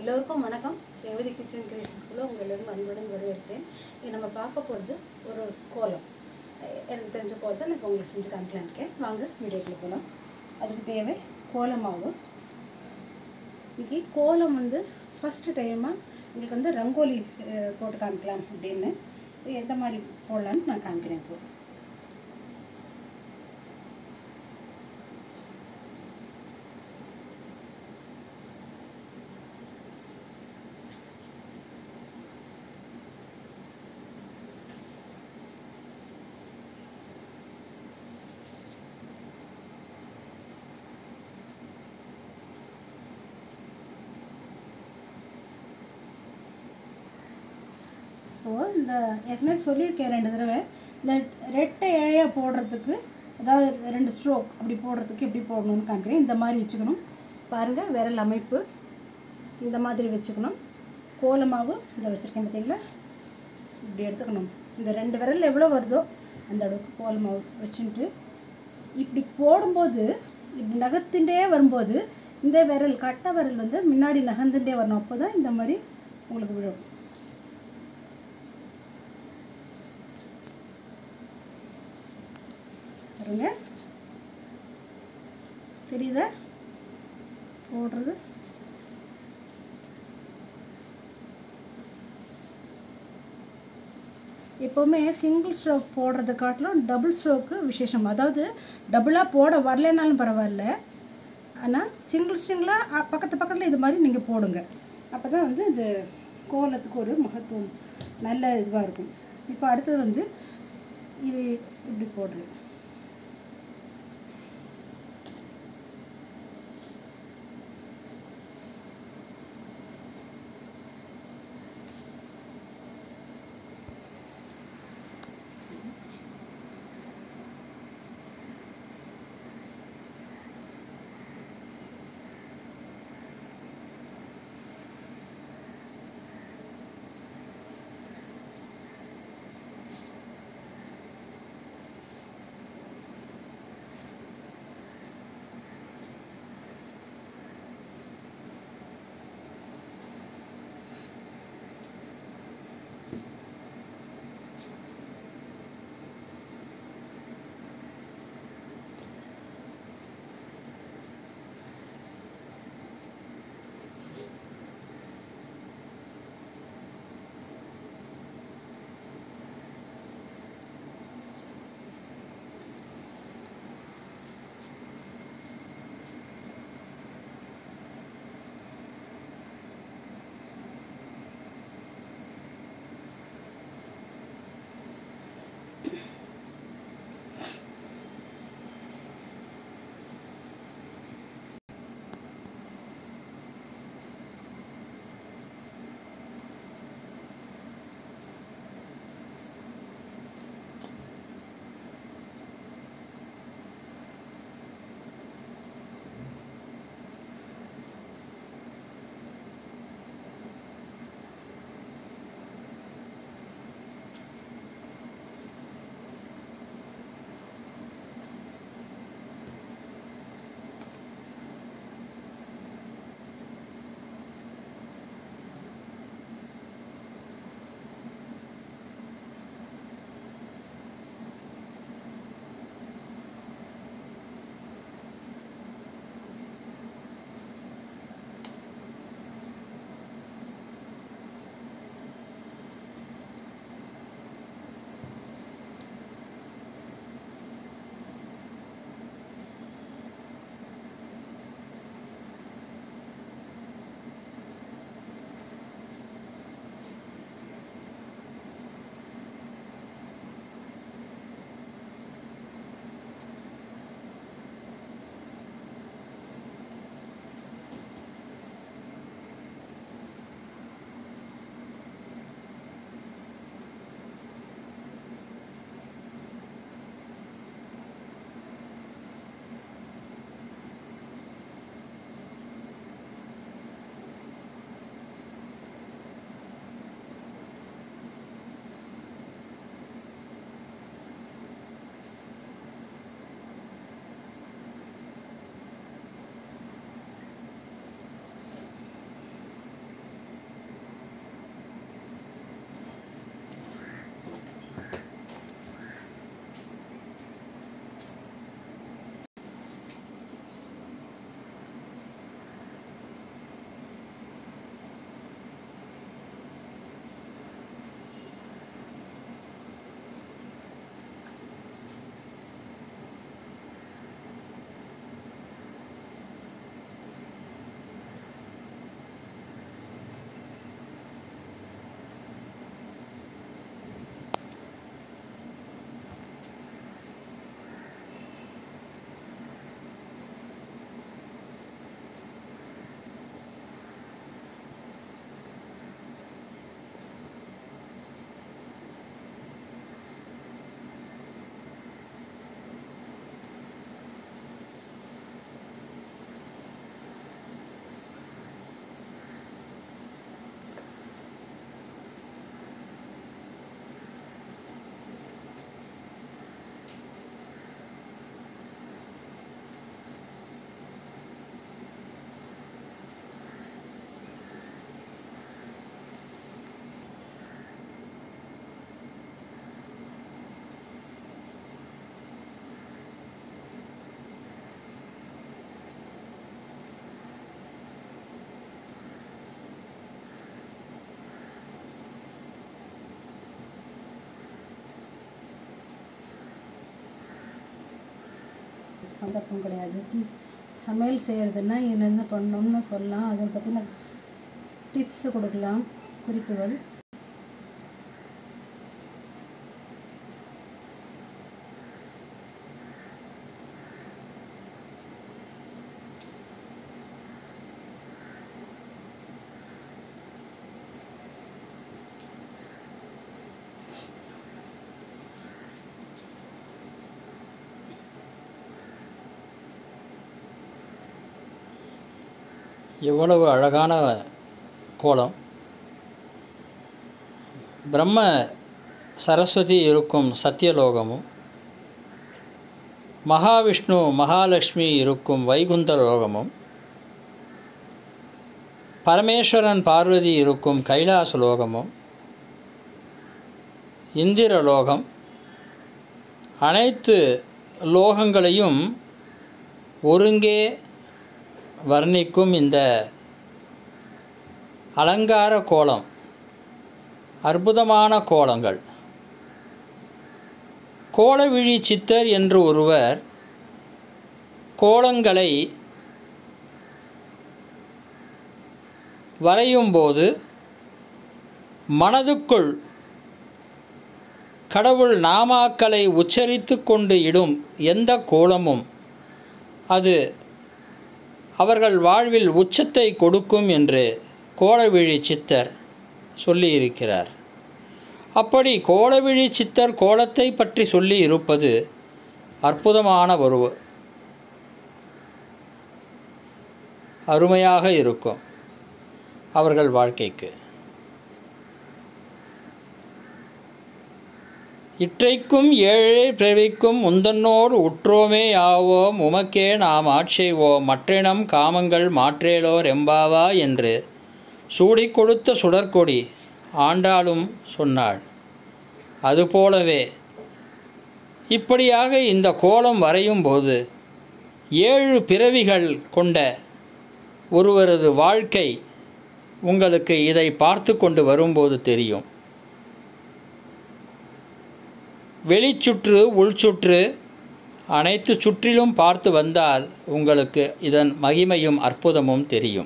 எல்லோருக்கும் வணக்கம் ரேவதி கிச்சன் கிரியேஷன்ஸ்குள்ளே உங்கள் எல்லோரும் அன்புடன் வரவேற்கிறேன் இது நம்ம பார்க்க போகிறது ஒரு கோலம் அஹ் எனக்கு தெரிஞ்ச கோலத்தை நான் இப்போ உங்களுக்கு செஞ்சு காமிக்கலான்னு இருக்கேன் வாங்க வீடியோக்குள்ள போகலாம் அதுக்கு தேவை கோலம் மாவு இன்னைக்கு கோலம் வந்து ஃபஸ்ட்டு டைமாக உங்களுக்கு வந்து ரங்கோலி அஹ், போட்டு காமிக்கலாம் அப்படின்னு இது எந்த மாதிரி போடலான்னு நான் காமிக்கிறேன் இப்போ ஸோ இந்த ஏற்கனவே சொல்லியிருக்கேன் ரெண்டு தடவை இந்த ரெட்டை இழையாக போடுறதுக்கு அதாவது ரெண்டு ஸ்ட்ரோக் அப்படி போடுறதுக்கு எப்படி போடணும்னு காமிக்கிறேன் இந்த மாதிரி வச்சுக்கணும் பாருங்கள் விரல் அமைப்பு இந்த மாதிரி வச்சுக்கணும் கோலமாவு இதை வச்சுருக்கேன் பார்த்தீங்களா இப்படி எடுத்துக்கணும் இந்த ரெண்டு விரல் எவ்வளோ வருதோ அந்த அளவுக்கு கோலமாவு வச்சுட்டு இப்படி போடும்போது இப்படி நகர்த்துட்டே வரும்போது இந்த விரல் கட்டை விரல் வந்து முன்னாடி நகர்ந்துட்டே வரணும் அப்போ தான் இந்த மாதிரி உங்களுக்கு விழும் பாருங்க தெரியுதா போடுறது எப்போவுமே சிங்கிள் ஸ்ட்ரோக் போடுறதை காட்டிலும் டபுள் ஸ்ட்ரோக்கு விசேஷம் அதாவது டபுளாக போட வரலைனாலும் பரவாயில்ல ஆனால் சிங்கிள் ஸ்ட்ரிங்கில் பக்கத்து பக்கத்தில் இது மாதிரி நீங்கள் போடுங்க அப்போ தான் வந்து இது கோலத்துக்கு ஒரு மகத்துவம் நல்ல இதுவாக இருக்கும் இப்போ அடுத்தது வந்து இது இப்படி போடுறேன் சந்தர்ப்பம் கிடையாது தி- சமையல் செய்கிறதுனா இதில் என்ன பண்ணணும்னு சொல்லலாம் அதை பற்றின டிப்ஸு கொடுக்கலாம் குறிப்புகள் எவ்வளவு அழகான கோலம் பிரம்ம சரஸ்வதி இருக்கும் சத்தியலோகமும் மகாவிஷ்ணு மகாலட்சுமி இருக்கும் வைகுந்த லோகமும் பரமேஸ்வரன் பார்வதி இருக்கும் கைலாச லோகமும் இந்திர லோகம் அனைத்து லோகங்களையும் ஒருங்கே வர்ணிக்கும் இந்த அலங்கார கோலம் அற்புதமான கோலங்கள் கோலவிழி சித்தர் என்று ஒருவர் கோலங்களை வரையும்போது மனதுக்குள் கடவுள் நாமாக்களை உச்சரித்து கொண்டு இடும் எந்த கோலமும் அது அவர்கள் வாழ்வில் உச்சத்தை கொடுக்கும் என்று கோலவிழி சித்தர் சொல்லியிருக்கிறார் அப்படி கோலவிழி சித்தர் கோலத்தை பற்றி சொல்லி இருப்பது அற்புதமான ஒரு அருமையாக இருக்கும் அவர்கள் வாழ்க்கைக்கு இற்றைக்கும் ஏழை பிறவிக்கும் முந்தன்னோடு உற்றோமே ஆவோம் உமக்கே நாம் ஆட்செய்வோம் மற்றினம் காமங்கள் மாற்றேலோர் எம்பாவா என்று சூடிக் கொடுத்த சுடற்கொடி ஆண்டாளும் சொன்னாள் அதுபோலவே இப்படியாக இந்த கோலம் வரையும் போது ஏழு பிறவிகள் கொண்ட ஒருவரது வாழ்க்கை உங்களுக்கு இதை பார்த்து கொண்டு வரும்போது தெரியும் வெளிச்சுற்று உள்சுற்று அனைத்து சுற்றிலும் பார்த்து வந்தால் உங்களுக்கு இதன் மகிமையும் அற்புதமும் தெரியும்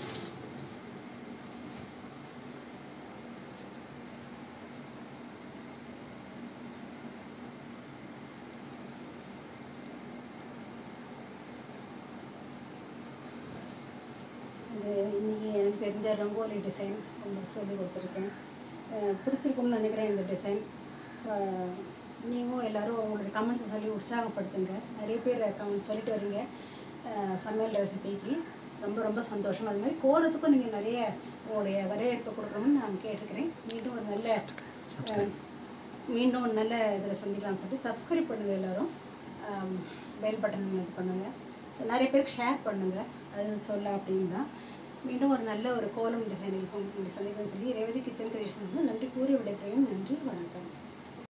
இது இன்னைக்கு எனக்கு தெரிஞ்ச ரங்கோலி டிசைன் உங்களுக்கு சொல்லி கொடுத்துருக்கேன் அஹ் பிடிச்சிருக்கும்னு நினைக்கிறேன் இந்த டிசைன் நீங்களும் எல்லாரும் உங்களுடைய கமெண்ட்ஸை சொல்லி உற்சாகப்படுத்துங்க நிறைய பேர் கமெண்ட்ஸ் சொல்லிட்டு வரீங்க அஹ் சமையல் ரெசிபிக்கு ரொம்ப ரொம்ப சந்தோஷம் அது மாதிரி கோலத்துக்கும் நீங்கள் நிறைய உங்களுடைய வரவேற்பு கொடுக்கணும்னு நான் கேட்டுக்கிறேன் மீண்டும் ஒரு நல்ல அஹ், மீண்டும் ஒரு நல்ல இதில் சந்திக்கலாம்னு சொல்லிட்டு சப்ஸ்கிரைப் பண்ணுங்கள் எல்லாரும் பெல் பட்டன் இது பண்ணுங்கள் நிறைய பேருக்கு ஷேர் பண்ணுங்கள் அது சொல்ல அப்படின்னு தான் மீண்டும் ஒரு நல்ல ஒரு கோலம் டிசைனிங் சந்திக்கணும்னு சொல்லி ரேவதி கிச்சன் கிரியேஷன் நன்றி கூறி விடைபெறுகிறேன்